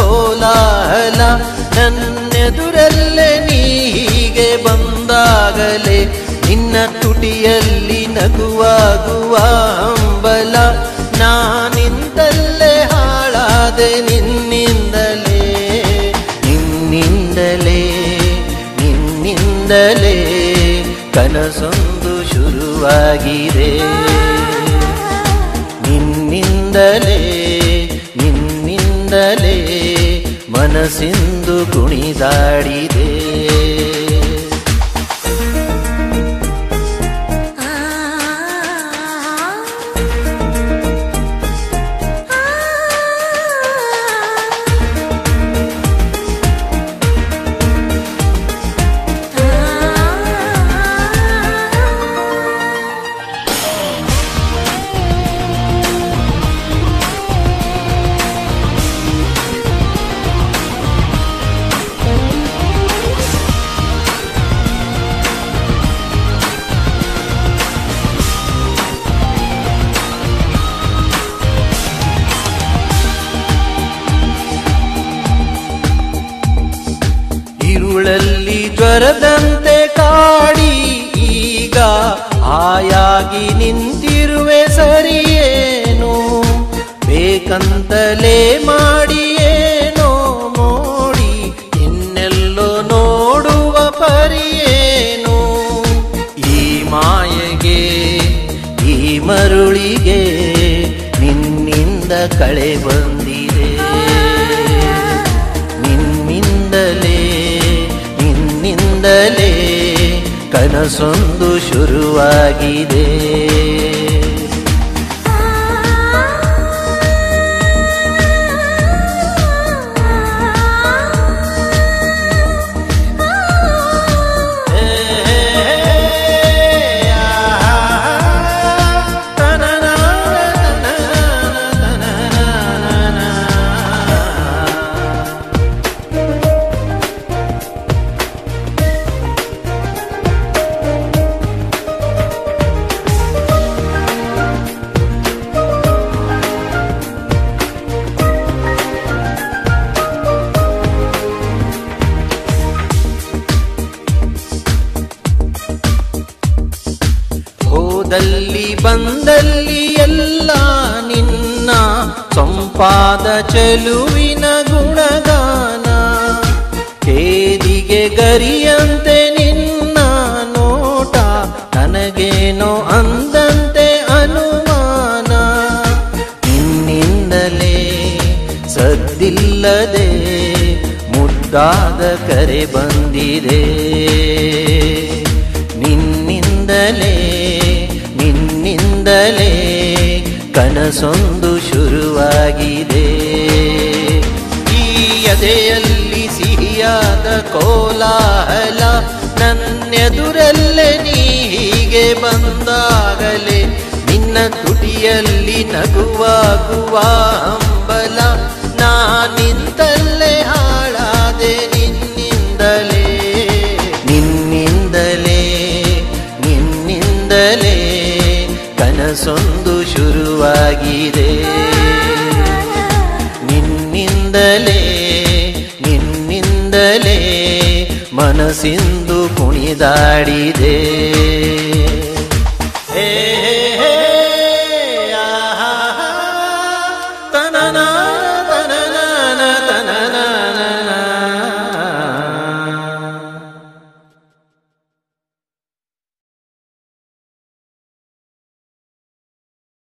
ಕೋಲಾಹಲ ನನ್ನೆದುರಲ್ಲೇ ನೀ ಹೀಗೆ ಬಂದಾಗಲೇ ನಿನ್ನ ತುಟಿಯಲ್ಲಿ ನಗುವಾಗುವ ಹಂಬಲ ನಾನಿಂದಲೇ ಹಾಳಾದೆ ನಿನ್ನಿಂದಲೇ ನಿನ್ನಿಂದಲೇ ನಿನ್ನಿಂದಲೇ ಕನಸೊಂದು ಶುರುವಾಗಿದೆ ನಿನ್ನಿಂದಲೇ ನಿನ್ನಿಂದಲೇ ಮನಸ್ಸಿಂದು ಕುಣಿದಾಡಿದೆ ഇരുಳಲ್ಲಿ ಜ್ವರದಂತೆ ಕಾಡಿ ಈಗ ಆಯಾಗಿ ನಿಂತಿರುವೆ ಸರಿಯೇನು ಬೇಕಂತಲೇ ಮಾಡಿಯೇನೋ ಮೋಡಿ ಇನ್ನೆಲ್ಲೋ ನೋಡುವ ಪರಿಯೇನು ಈ ಮಾಯೆಗೆ ಈ ಮರುಳಿಗೆ ನಿನ್ನಿಂದ ಕಳೆ ಬಂದಿದೆ ನಿನ್ನಿಂದಲೇ ನಿನ್ನಿಂದಲೇ ಕನಸೊಂದು ಶುರುವಾಗಿದೆ ಹೋದಲ್ಲಿ ಬಂದಲ್ಲಿ ಎಲ್ಲ ನಿನ್ನ ಸಂಪಾದ ಚೆಲುವಿನ ಗುಣಗಾನ ಕೇದಿಗೆ ಗರಿಯಂತೆ ನಿನ್ನ ನೋಟ ನನಗೇನೋ ಅಂದಂತೆ ಅನುಮಾನ ನಿನ್ನಿಂದಲೇ ಸದ್ದಿಲ್ಲದೆ ಮುದ್ದಾದ ಕರೆ ಬಂದಿದೆ ನಿನ್ನಿಂದಲೇ ನಿನ್ನಿಂದಲೇ ಕನಸೊಂದು ಶುರುವಾಗಿದೆ ಈ ಎದೆಯಲ್ಲಿ ಸಿಹಿಯಾದ ಕೋಲಾಹಲ ನನ್ನೆದುರಲ್ಲೇ ನೀ ಹೀಗೆ ಬಂದಾಗಲೇ ನಿನ್ನ ತುಟಿಯಲ್ಲಿ ನಗುವಾಗುವ ಹಂಬಲ ನಾನಿಂದಲೇ ಹಾಳಾದೆ ನಿನ್ನಿಂದಲೇ ನಿನ್ನಿಂದಲೇ ನಿನ್ನಿಂದಲೇ ಕನಸೊಂದು ಶುರುವಾಗಿದೆ ನಿನ್ನಿಂದಲೇ ನಿನ್ನಿಂದಲೇ ಮನಸ್ಸಿಂದು ಕುಣಿದಾಡಿದೆ ಹೇ ಹೇ